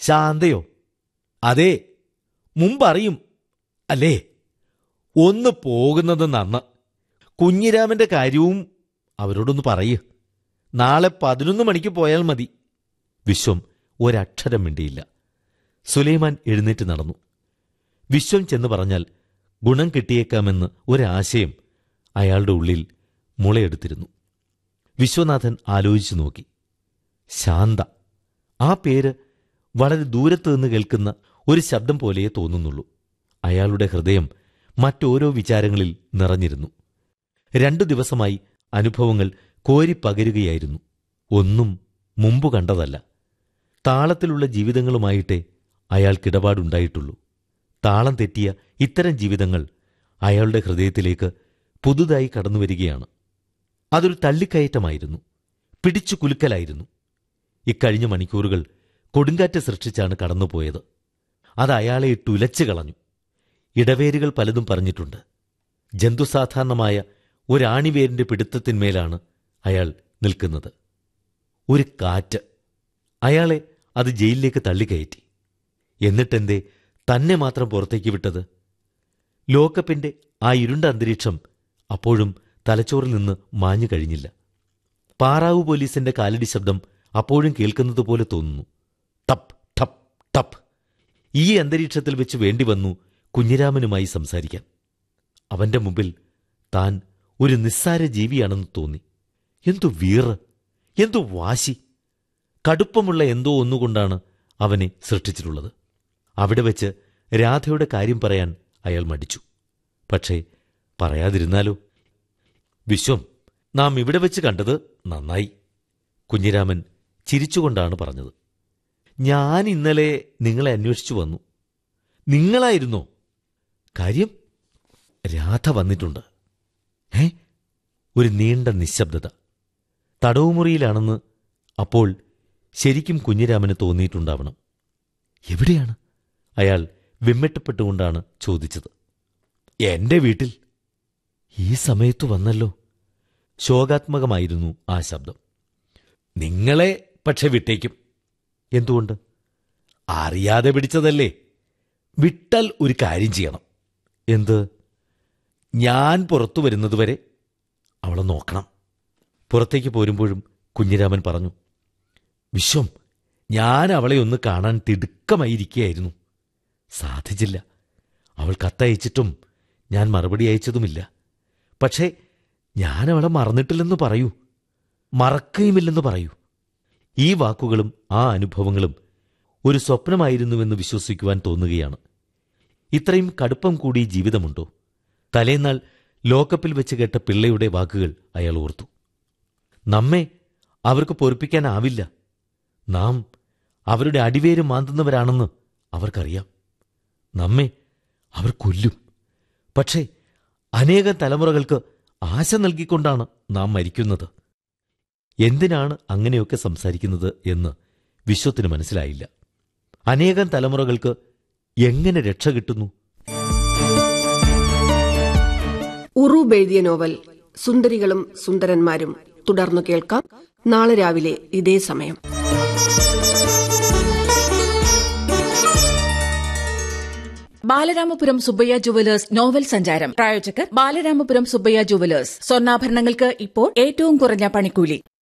ശാന്തയോ അതെ മുമ്പറിയും അല്ലേ ഒന്ന് പോകുന്നത് നന്ന് കുഞ്ഞിരാമന്റെ കാര്യവും അവരോടൊന്ന് പറയ് നാളെ പതിനൊന്ന് മണിക്ക് പോയാൽ മതി വിശ്വം ഒരക്ഷരം മിണ്ടിയില്ല സുലൈമാൻ എഴുന്നേറ്റ് നടന്നു വിശ്വം ചെന്ന് പറഞ്ഞാൽ ഗുണം കിട്ടിയേക്കാമെന്ന് ഒരാശയം അയാളുടെ ഉള്ളിൽ മുളയെടുത്തിരുന്നു വിശ്വനാഥൻ ആലോചിച്ചു നോക്കി ശാന്ത ആ പേര് വളരെ ദൂരത്ത് നിന്ന് കേൾക്കുന്ന ഒരു ശബ്ദം പോലെയേ തോന്നുന്നുള്ളൂ അയാളുടെ ഹൃദയം മറ്റോരോ വിചാരങ്ങളിൽ നിറഞ്ഞിരുന്നു രണ്ടു ദിവസമായി അനുഭവങ്ങൾ കോരിപ്പകരുകയായിരുന്നു ഒന്നും മുമ്പ് കണ്ടതല്ല താളത്തിലുള്ള ജീവിതങ്ങളുമായിട്ടേ അയാൾക്കിടപാടുണ്ടായിട്ടുള്ളൂ താളം തെറ്റിയ ഇത്തരം ജീവിതങ്ങൾ അയാളുടെ ഹൃദയത്തിലേക്ക് പുതുതായി കടന്നുവരികയാണ് അതൊരു തള്ളിക്കയറ്റമായിരുന്നു പിടിച്ചു കുലുക്കലായിരുന്നു ഇക്കഴിഞ്ഞ മണിക്കൂറുകൾ കൊടുങ്കാറ്റ് സൃഷ്ടിച്ചാണ് കടന്നുപോയത് അത് അയാളെ ഇട്ടുലച്ചു കളഞ്ഞു ഇടവേരുകൾ പലതും പറഞ്ഞിട്ടുണ്ട് ജന്തുസാധാരണമായ ഒരാണിവേരിന്റെ പിടുത്തത്തിന്മേലാണ് അയാൾ നിൽക്കുന്നത് ഒരു കാറ്റ് അയാളെ അത് ജയിലിലേക്ക് തള്ളിക്കയറ്റി എന്നിട്ടെന്തേ തന്നെ മാത്രം പുറത്തേക്ക് വിട്ടത് ലോക്കപ്പിന്റെ ആ ഇരുണ്ട അന്തരീക്ഷം അപ്പോഴും തലച്ചോറിൽ നിന്ന് മാഞ്ഞു കഴിഞ്ഞില്ല പാറാവു പോലീസിന്റെ കാലടി ശബ്ദം അപ്പോഴും കേൾക്കുന്നത് പോലെ തോന്നുന്നു ടപ്പ് ടപ്പ് ടപ്പ് ഈ അന്തരീക്ഷത്തിൽ വെച്ച് വേണ്ടി വന്നു കുഞ്ഞിരാമനുമായി സംസാരിക്കാൻ അവന്റെ മുമ്പിൽ താൻ ഒരു നിസ്സാര ജീവിയാണെന്ന് തോന്നി എന്തു വീറ് എന്തു വാശി കടുപ്പമുള്ള എന്തോ ഒന്നുകൊണ്ടാണ് അവനെ സൃഷ്ടിച്ചിട്ടുള്ളത് അവിടെ വെച്ച് രാധയുടെ കാര്യം പറയാൻ അയാൾ മടിച്ചു പക്ഷേ പറയാതിരുന്നാലോ വിശ്വം നാം ഇവിടെ വെച്ച് കണ്ടത് നന്നായി കുഞ്ഞിരാമൻ ചിരിച്ചുകൊണ്ടാണ് പറഞ്ഞത് ഞാൻ ഇന്നലെ നിങ്ങളെ അന്വേഷിച്ചു വന്നു നിങ്ങളായിരുന്നോ കാര്യം രാധ വന്നിട്ടുണ്ട് ഏ ഒരു നീണ്ട നിശബ്ദത തടവുമുറിയിലാണെന്ന് അപ്പോൾ ശരിക്കും കുഞ്ഞിരാമന് തോന്നിയിട്ടുണ്ടാവണം എവിടെയാണ് അയാൾ വിമ്മിട്ടപ്പെട്ടുകൊണ്ടാണ് ചോദിച്ചത് എന്റെ വീട്ടിൽ ഈ സമയത്ത് വന്നല്ലോ ശോകാത്മകമായിരുന്നു ആ ശബ്ദം നിങ്ങളെ പക്ഷെ വിട്ടേക്കും എന്തുകൊണ്ട് അറിയാതെ പിടിച്ചതല്ലേ വിട്ടാൽ ഒരു കാര്യം ചെയ്യണം എന്ത് ഞാൻ പുറത്തു വരുന്നതുവരെ അവളെ നോക്കണം പുറത്തേക്ക് പോരുമ്പോഴും കുഞ്ഞിരാമൻ പറഞ്ഞു വിശ്വം ഞാൻ അവളെ ഒന്ന് കാണാൻ തിടുക്കമായിരിക്കുകയായിരുന്നു സാധിച്ചില്ല അവൾ കത്തയച്ചിട്ടും ഞാൻ മറുപടി അയച്ചതുമില്ല പക്ഷേ ഞാൻ അവളെ മറന്നിട്ടില്ലെന്ന് പറയൂ മറക്കുകയുമില്ലെന്ന് പറയൂ ഈ വാക്കുകളും ആ അനുഭവങ്ങളും ഒരു സ്വപ്നമായിരുന്നുവെന്ന് വിശ്വസിക്കുവാൻ തോന്നുകയാണ് ഇത്രയും കടുപ്പം കൂടി ജീവിതമുണ്ടോ തലേന്നാൾ ലോക്കപ്പിൽ വെച്ച് കേട്ട പിള്ളയുടെ വാക്കുകൾ അയാൾ ഓർത്തു നമ്മെ അവർക്ക് പൊറിപ്പിക്കാനാവില്ല നാം അവരുടെ അടിവേര് മാന്തുന്നവരാണെന്ന് അവർക്കറിയാം നമ്മെ അവർ കൊല്ലും പക്ഷേ അനേകം തലമുറകൾക്ക് ആശ നൽകിക്കൊണ്ടാണ് നാം മരിക്കുന്നത് എന്തിനാണ് അങ്ങനെയൊക്കെ സംസാരിക്കുന്നത് എന്ന് വിശ്വത്തിന് മനസ്സിലായില്ല അനേകം തലമുറകൾക്ക് എങ്ങനെ രക്ഷ കിട്ടുന്നു ഉറൂബ് എഴുതിയ നോവൽ സുന്ദരികളും സുന്ദരന്മാരും തുടർന്നു കേൾക്കാം നാളെ രാവിലെ ഇതേ സമയം ബാലരാമപുരം സുബ്ബയ്യ ജുവലേഴ്സ് നോവൽ സഞ്ചാരം പ്രായോജകർ ബാലരാമപുരം സുബ്ബയ്യ ജുവലേഴ്സ് സ്വർണ്ണാഭരണങ്ങൾക്ക് ഇപ്പോൾ ഏറ്റവും കുറഞ്ഞ പണിക്കൂലി